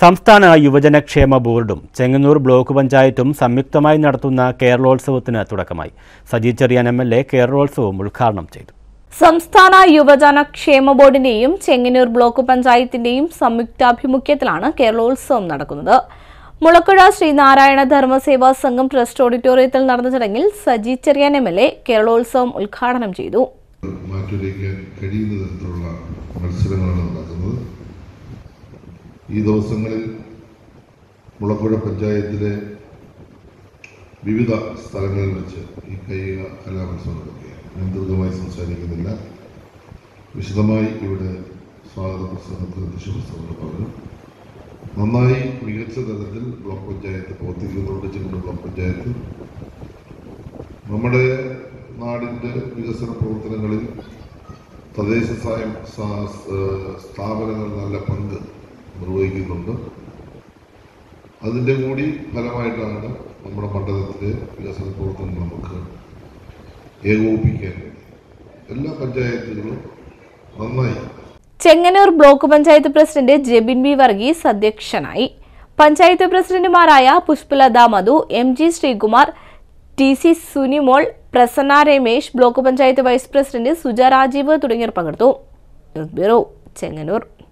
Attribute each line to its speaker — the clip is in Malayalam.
Speaker 1: സംസ്ഥാന യുവജനക്ഷേമ ബോർഡും ചെങ്ങന്നൂർ ബ്ലോക്ക് പഞ്ചായത്തും സംയുക്തമായി നടത്തുന്ന കേരളോത്സവത്തിന് തുടക്കമായി Saji Cheriyan M L A Keralolsavam ഉദ്ഘാടനം ചെയ്തു
Speaker 2: സംസ്ഥാന യുവജന ക്ഷേമ ബോർഡിന്റെയും ചെങ്ങന്നൂർ ബ്ലോക്ക് പഞ്ചായത്തിന്റെയും സംയുക്താഭിമുഖ്യത്തിലാണ് കേരളോത്സവം നടക്കുന്നത് മുളക്കുഴ ശ്രീനാരായണ ധർമ്മസേവാ സംഘം ട്രസ്റ്റ് ഓഡിറ്റോറിയത്തിൽ നടന്ന ചടങ്ങിൽ Saji Cheriyan M L A Keralolsavam ഉദ്ഘാടനം ചെയ്തു
Speaker 3: മാറ്റിവയ്ക്കാൻ കഴിയുന്ന തരത്തിലുള്ള മത്സരങ്ങളാണ് നടക്കുന്നത് ഈ ദിവസങ്ങളിൽ മുളക്കുഴ പഞ്ചായത്തിലെ വിവിധ സ്ഥലങ്ങളിൽ വെച്ച് ഈ കൈക കലാമത്സരം നടക്കുകയാണ് ഞാൻ ദീർഘമായി സംസാരിക്കുന്നില്ല വിശദമായി ഇവിടെ സ്വാഗത പ്രസംഗത്തിൽ ദൃശ്യപുസ്തകങ്ങൾ പറഞ്ഞു നന്നായി മികച്ച തലത്തിൽ ബ്ലോക്ക് പഞ്ചായത്ത് പ്രവർത്തിക്കുന്നുണ്ട് ചെങ്ങന്നൂർ ബ്ലോക്ക് പഞ്ചായത്ത് നമ്മുടെ നാടിൻ്റെ വികസന പ്രവർത്തനങ്ങളിൽ തദ്ദേശ സ്വയം സ്ഥാ- ഏഹ് സ്ഥാപനങ്ങൾ നല്ല പങ്ക് നിർവഹിക്കുന്നുണ്ട് അതിൻ്റെ കൂടി ഫലമായിട്ടാണ് നമ്മുടെ മണ്ഡലത്തിലെ വികസന പ്രവർത്തനങ്ങൾ നമുക്ക് ഏകോപിപ്പിക്കാൻ കഴിയും എല്ലാ പഞ്ചായത്തുകളും നന്നായി
Speaker 2: Chengannur block panchayat president Jebin B Varghese അധ്യക്ഷനായി പഞ്ചായത്ത് പ്രസിഡന്റുമാരായ Pushpalatha Madhu M G Sreekumar T C Sunimol Prasanna Ramesh block panchayat vice president Suja Rajeev തുടങ്ങിയവർ പങ്കെടുത്തു ന്യൂസ് ബ്യൂറോ ചെങ്ങന്നൂർ